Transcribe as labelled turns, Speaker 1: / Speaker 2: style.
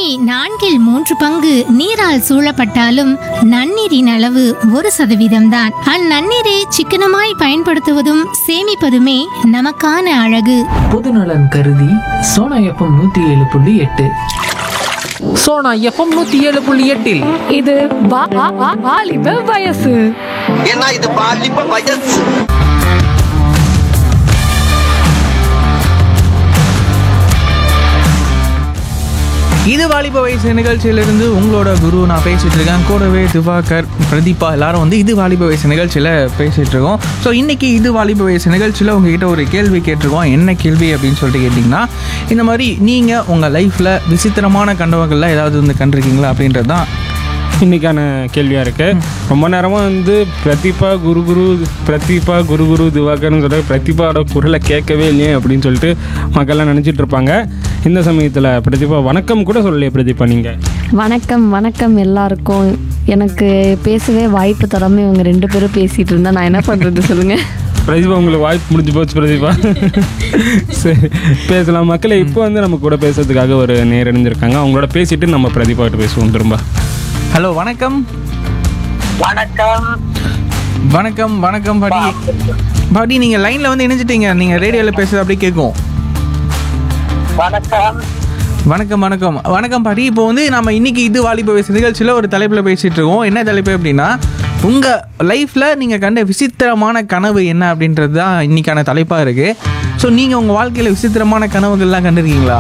Speaker 1: நான்கில் மூன்று பங்கு நீரால் சூழப்பட்டாலும் நன்னீரின் அளவு ஒரு சதவீதம்தான் அந்நன்னீரை சிக்கனமாய் பயன்படுத்துவதும் சேமிப்பதுமே நமக்கான அழகு
Speaker 2: பொதுநலன் கருதி சோனா எஃப்எம் நூத்தி ஏழு புள்ளி எட்டு சோனா எஃப்எம் நூத்தி ஏழு புள்ளி எட்டில்
Speaker 3: இது வா- வா- வா- வாலிப வயசு
Speaker 4: ஏன்னா இது பாலிப்ப வயசு
Speaker 5: இது வாலிப வயசு நிகழ்ச்சியிலிருந்து உங்களோட குரு நான் பேசிட்டு இருக்கேன் கூடவே திவாகர் பிரதீபா எல்லாரும் வந்து இது வாலிப வயசு நிகழ்ச்சியில் பேசிட்டு இருக்கோம் ஸோ இன்னைக்கு இது வாலிப வயசு நிகழ்ச்சியில் உங்ககிட்ட ஒரு கேள்வி கேட்டிருக்கோம் என்ன கேள்வி அப்படின்னு சொல்லிட்டு கேட்டிங்கன்னா இந்த மாதிரி நீங்கள் உங்கள் லைஃப்பில் விசித்திரமான கண்டவங்களில் ஏதாவது வந்து கண்டிருக்கீங்களா அப்படின்றது தான்
Speaker 6: இன்னைக்கான கேள்வியாக இருக்கு ரொம்ப நேரமாக வந்து பிரதீபா குரு குரு பிரதீபா குரு குரு திவாகர்னு சொல்ல பிரதீபாவோட குரலை கேட்கவே இல்லையே அப்படின்னு சொல்லிட்டு மக்கள்லாம் நினச்சிட்டு இருப்பாங்க இந்த சமயத்தில் பிரதீபா வணக்கம் கூட சொல்லலையே பிரதீபா நீங்கள்
Speaker 7: வணக்கம் வணக்கம் எல்லாருக்கும் எனக்கு பேசவே வாய்ப்பு தராம இவங்க ரெண்டு பேரும் பேசிட்டு இருந்தா நான் என்ன பண்றது சொல்லுங்க
Speaker 6: பிரதீபா உங்களுக்கு வாய்ப்பு முடிஞ்சு போச்சு பிரதீபா சரி பேசலாம் மக்களை இப்போ வந்து நம்ம கூட பேசுறதுக்காக ஒரு நேரடைஞ்சிருக்காங்க அவங்களோட பேசிட்டு நம்ம பிரதீபா கிட்ட பேசுவோம் திரும்ப
Speaker 5: ஹலோ வணக்கம்
Speaker 4: வணக்கம்
Speaker 5: வணக்கம் வணக்கம் பாடி பாடி நீங்கள் லைனில் வந்து இணைஞ்சிட்டீங்க நீங்கள் ரேடியோவில் பேசுறது அப்படியே கேட்கும்
Speaker 4: வணக்கம்
Speaker 5: வணக்கம் வணக்கம் வணக்கம் பாட்டி இப்போ வந்து நம்ம இன்னைக்கு இது வாலிப வயசு நிகழ்ச்சியில் ஒரு தலைப்பில் பேசிட்டு இருக்கோம் என்ன தலைப்பு அப்படின்னா உங்கள் லைஃப்பில் நீங்கள் கண்ட விசித்திரமான கனவு என்ன அப்படின்றது தான் இன்னைக்கான தலைப்பாக இருக்குது ஸோ நீங்கள் உங்கள் வாழ்க்கையில் விசித்திரமான கனவுகள்லாம் கண்டிருக்கீங்களா